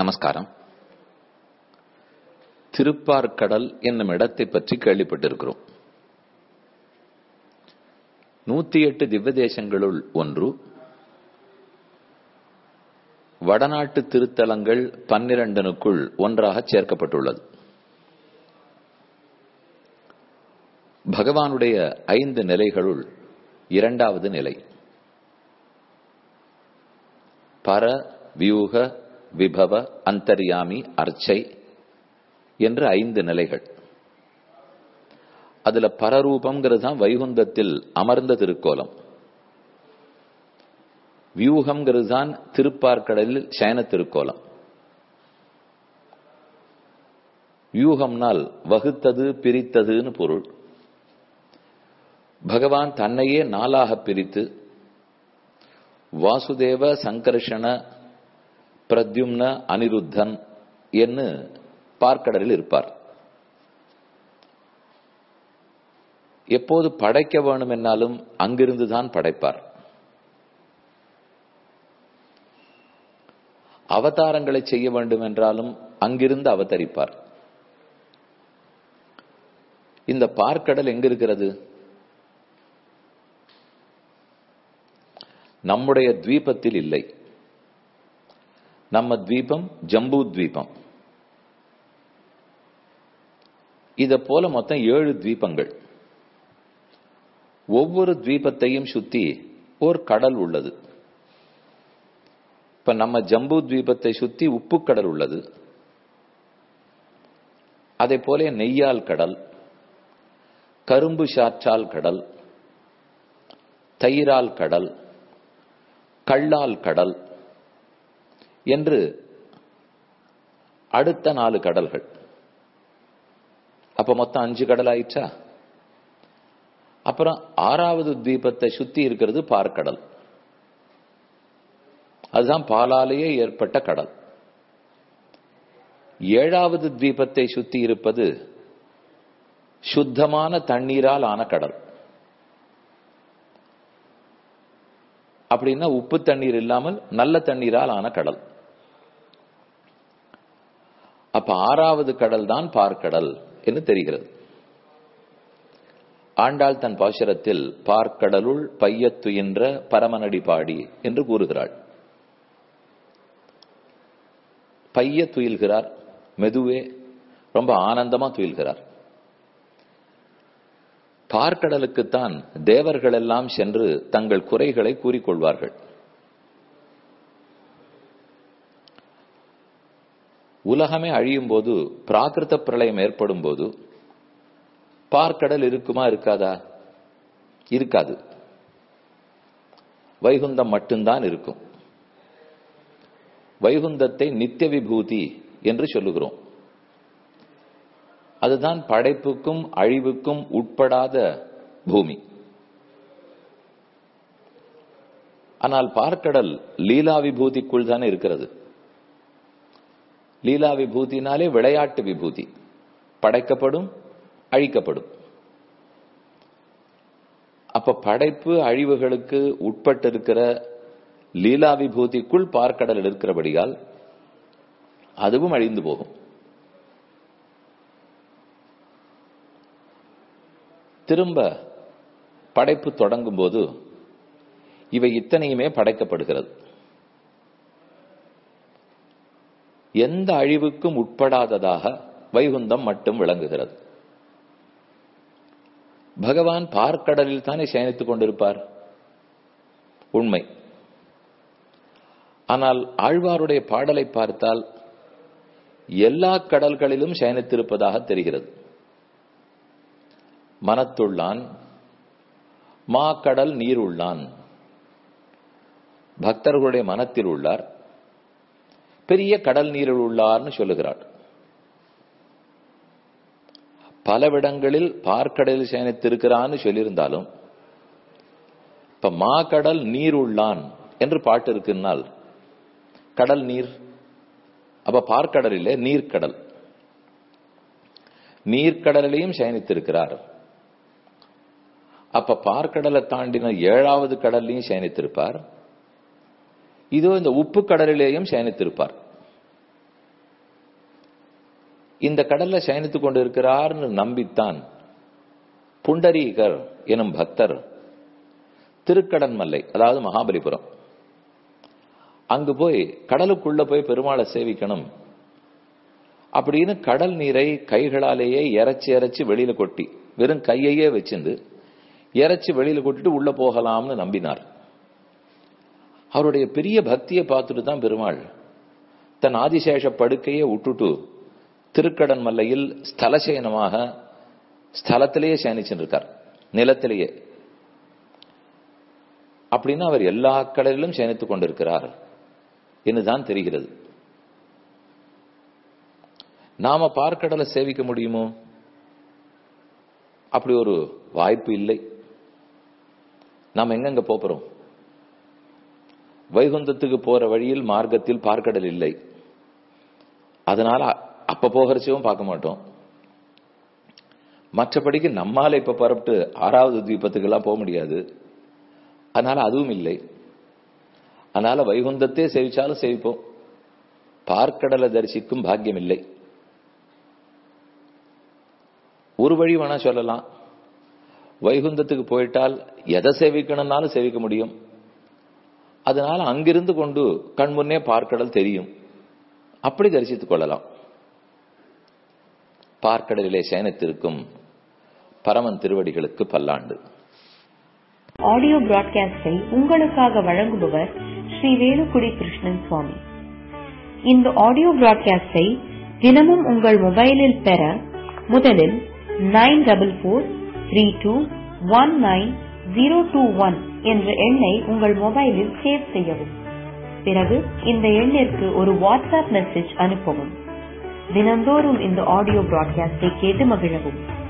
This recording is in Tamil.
நமஸ்காரம் திருப்பார்கடல் என்னும் இடத்தை பற்றி கேள்விப்பட்டிருக்கிறோம் நூத்தி எட்டு திவ்ய தேசங்களுள் ஒன்று வடநாட்டு திருத்தலங்கள் பன்னிரண்டனுக்குள் ஒன்றாக சேர்க்கப்பட்டுள்ளது பகவானுடைய ஐந்து நிலைகளுள் இரண்டாவது நிலை பர வியூக விபவ அந்தர்யாமி அர்ச்சை என்று ஐந்து நிலைகள் அதுல பரரூபம்ங்கிறது தான் வைகுந்தத்தில் அமர்ந்த திருக்கோலம் வியூகம்ங்கிறது தான் திருப்பார்கடலில் சயன திருக்கோலம் வியூகம்னால் வகுத்தது பிரித்ததுன்னு பொருள் பகவான் தன்னையே நாளாக பிரித்து வாசுதேவ சங்கர்ஷண பிரத்யும்ன அனிருத்தன் என்று பார்க்கடலில் இருப்பார் எப்போது படைக்க வேணும் என்னாலும் அங்கிருந்து தான் படைப்பார் அவதாரங்களை செய்ய வேண்டும் என்றாலும் அங்கிருந்து அவதரிப்பார் இந்த பார்க்கடல் எங்க இருக்கிறது நம்முடைய தீபத்தில் இல்லை நம்ம தீபம் ஜம்பு தீபம் இத போல மொத்தம் ஏழு தீபங்கள் ஒவ்வொரு தீபத்தையும் சுத்தி ஒரு கடல் உள்ளது இப்ப நம்ம ஜம்பு தீபத்தை சுத்தி உப்பு கடல் உள்ளது அதே போல நெய்யால் கடல் கரும்பு சாற்றால் கடல் தயிரால் கடல் கள்ளால் கடல் என்று அடுத்த நாலு கடல்கள் அப்ப மொத்தம் அஞ்சு கடல் ஆயிடுச்சா அப்புறம் ஆறாவது தீபத்தை சுத்தி இருக்கிறது பார்க்கடல் அதுதான் பாலாலேயே ஏற்பட்ட கடல் ஏழாவது தீபத்தை சுத்தி இருப்பது சுத்தமான தண்ணீரால் ஆன கடல் அப்படின்னா உப்பு தண்ணீர் இல்லாமல் நல்ல தண்ணீரால் ஆன கடல் அப்ப ஆறாவது கடல் தான் பார்க்கடல் என்று தெரிகிறது ஆண்டாள் தன் பாசுரத்தில் பார்க்கடலுள் பையத்துயின்ற பரமனடி பாடி என்று கூறுகிறாள் பைய துயில்கிறார் மெதுவே ரொம்ப ஆனந்தமா துயில்கிறார் பார்க்கடலுக்குத்தான் தேவர்கள் எல்லாம் சென்று தங்கள் குறைகளை கூறிக்கொள்வார்கள் உலகமே அழியும் போது பிராகிருத பிரளயம் ஏற்படும் போது பார்க்கடல் இருக்குமா இருக்காதா இருக்காது வைகுந்தம் மட்டும்தான் இருக்கும் வைகுந்தத்தை நித்திய விபூதி என்று சொல்லுகிறோம் அதுதான் படைப்புக்கும் அழிவுக்கும் உட்படாத பூமி ஆனால் பார்க்கடல் லீலா விபூதிக்குள் தானே இருக்கிறது லீலா விபூதினாலே விளையாட்டு விபூதி படைக்கப்படும் அழிக்கப்படும் அப்ப படைப்பு அழிவுகளுக்கு உட்பட்டிருக்கிற லீலா விபூதிக்குள் பார்க்கடல் இருக்கிறபடியால் அதுவும் அழிந்து போகும் திரும்ப படைப்பு தொடங்கும் போது இவை இத்தனையுமே படைக்கப்படுகிறது எந்த அழிவுக்கும் உட்படாததாக வைகுந்தம் மட்டும் விளங்குகிறது பகவான் பார்க்கடலில் தானே சயனித்துக் கொண்டிருப்பார் உண்மை ஆனால் ஆழ்வாருடைய பாடலை பார்த்தால் எல்லா கடல்களிலும் சயனித்திருப்பதாக தெரிகிறது மனத்துள்ளான் மா கடல் நீர் உள்ளான் பக்தர்களுடைய மனத்தில் உள்ளார் பெரிய கடல் நீரில் உள்ளார்னு சொல்லுகிறார் பலவிடங்களில் பார்க்கடலில் சயனித்திருக்கிறான்னு சொல்லியிருந்தாலும் இப்ப மா கடல் நீர் உள்ளான் என்று பாட்டு இருக்குன்னால் கடல் நீர் அப்ப பார்க்கடலிலே நீர்க்கடல் நீர்க்கடலையும் சயனித்திருக்கிறார் அப்ப பார்க்கடலை தாண்டின ஏழாவது கடல்லையும் சயனித்திருப்பார் இதோ இந்த உப்பு கடலிலேயும் சயனித்திருப்பார் இந்த கடல்ல சயனித்துக் கொண்டு இருக்கிறார்னு நம்பித்தான் புண்டரீகர் எனும் பக்தர் திருக்கடன் மல்லை அதாவது மகாபலிபுரம் அங்கு போய் கடலுக்குள்ள போய் பெருமாளை சேவிக்கணும் அப்படின்னு கடல் நீரை கைகளாலேயே இறைச்சி இறைச்சி வெளியில கொட்டி வெறும் கையையே வச்சிருந்து இறைச்சி வெளியில கொட்டிட்டு உள்ள போகலாம்னு நம்பினார் அவருடைய பெரிய பக்தியை பார்த்துட்டு தான் பெருமாள் தன் ஆதிசேஷ படுக்கையை விட்டுட்டு திருக்கடன் மல்லையில் ஸ்தலசயனமாக ஸ்தலத்திலேயே சயனிச்சுட்டு இருக்கார் நிலத்திலேயே அப்படின்னா அவர் எல்லா கடலிலும் சயனித்துக் கொண்டிருக்கிறார் என்றுதான் தெரிகிறது நாம பார்க்கடலை சேவிக்க முடியுமோ அப்படி ஒரு வாய்ப்பு இல்லை நாம் எங்கெங்க போறோம் வைகுந்தத்துக்கு போற வழியில் மார்க்கத்தில் பார்க்கடல் இல்லை அதனால அப்ப போகிறச்சவும் பார்க்க மாட்டோம் மற்றபடிக்கு நம்மால இப்ப பரப்பிட்டு ஆறாவது தீபத்துக்கு எல்லாம் போக முடியாது அதனால அதுவும் இல்லை அதனால வைகுந்தத்தை சேவிச்சாலும் சேவிப்போம் பார்க்கடலை தரிசிக்கும் பாக்கியம் இல்லை ஒரு வழி வேணா சொல்லலாம் வைகுந்தத்துக்கு போயிட்டால் எதை சேவிக்கணும்னாலும் சேவிக்க முடியும் அதனால அங்கிருந்து கொண்டு கண் முன்னே பார்க்கடல் தெரியும் அப்படி தரிசித்துக் கொள்ளலாம் பார்க்கடலிலே சயனித்திருக்கும் பரமன் திருவடிகளுக்கு பல்லாண்டு ஆடியோ பிராட்காஸ்டை உங்களுக்காக வழங்குபவர் ஸ்ரீ வேலுக்குடி கிருஷ்ணன் சுவாமி இந்த ஆடியோ பிராட்காஸ்டை தினமும் உங்கள் மொபைலில் பெற முதலில் nine double four three two one nine zero two one என்ற எண்ணை உங்கள் மொபைலில் சேவ் செய்யவும் பிறகு இந்த எண்ணிற்கு ஒரு வாட்ஸ்அப் மெசேஜ் அனுப்பவும் தினந்தோறும் இந்த ஆடியோ பிராட்காஸ்டை கேட்டு மகிழவும்